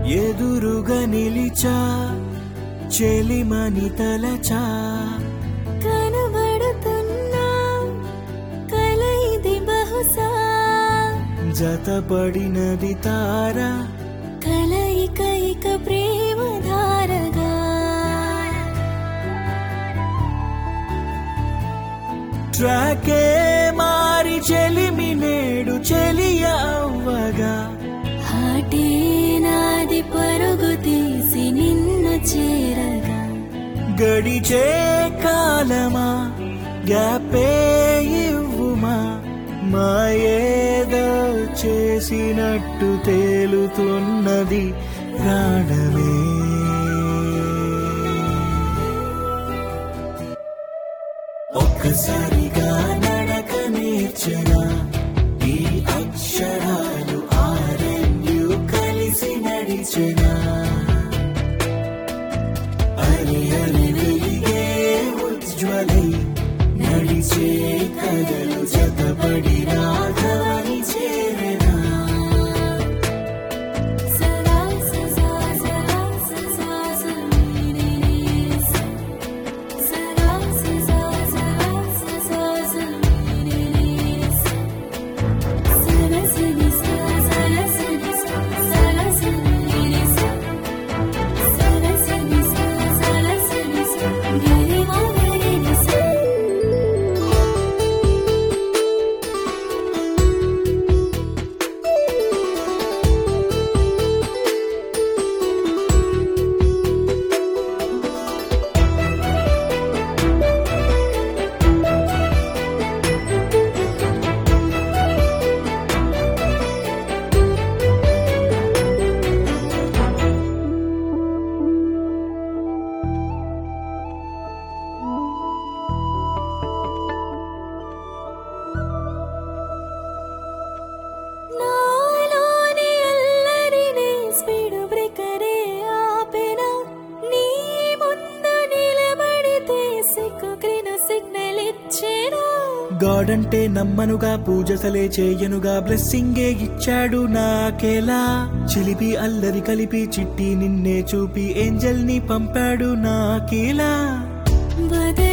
ఎదురుగా నిలిచా చెలిమని తలచా కనబడుతున్నా కల ఇది బహుశా జతపడినది తారా కలయిక ఇక ప్రేమ ధారగా ట్రాకే మారి చెలిమి నేడు చెలియ అవ్వగా హాటే నాది పరుగు తీసి నిన్ను చేరగా గడిచే కాలమా గ్యాపే ఇవ్వుమా మాయేదో చేసినట్టు తేలుతున్నది ప్రాణమే ఒక్కసారిగా నడక నేర్చనా ఈ అక్షరాలు ఆరెండు కలిసి నడిచనా అరి అరి వెలిగే ఉజ్వలై నడిచే కథలు జతపడి రాఘవని చేరనా సదా సదా సదా సదా సదా సదా సదా సదా సదా సరసని సరసని సరసని సరసని సరసని గరిమా గరిని నాలోని అల్లరినే స్పీడ్ బ్రేకరే ఆపెనా నీ ముందు నిలబడితే సిక్కుక్రిన సిగ్నల్ ఇచ్చేనా గాడంటే నమ్మనుగా పూజసలే చేయనుగా బ్లెస్సింగే ఇచ్చాడు నాకెలా చిలిపి అల్లరి కలిపి చిట్టి నిన్నే చూపి ఏంజల్ ని పంపాడు నాకేలా వదలి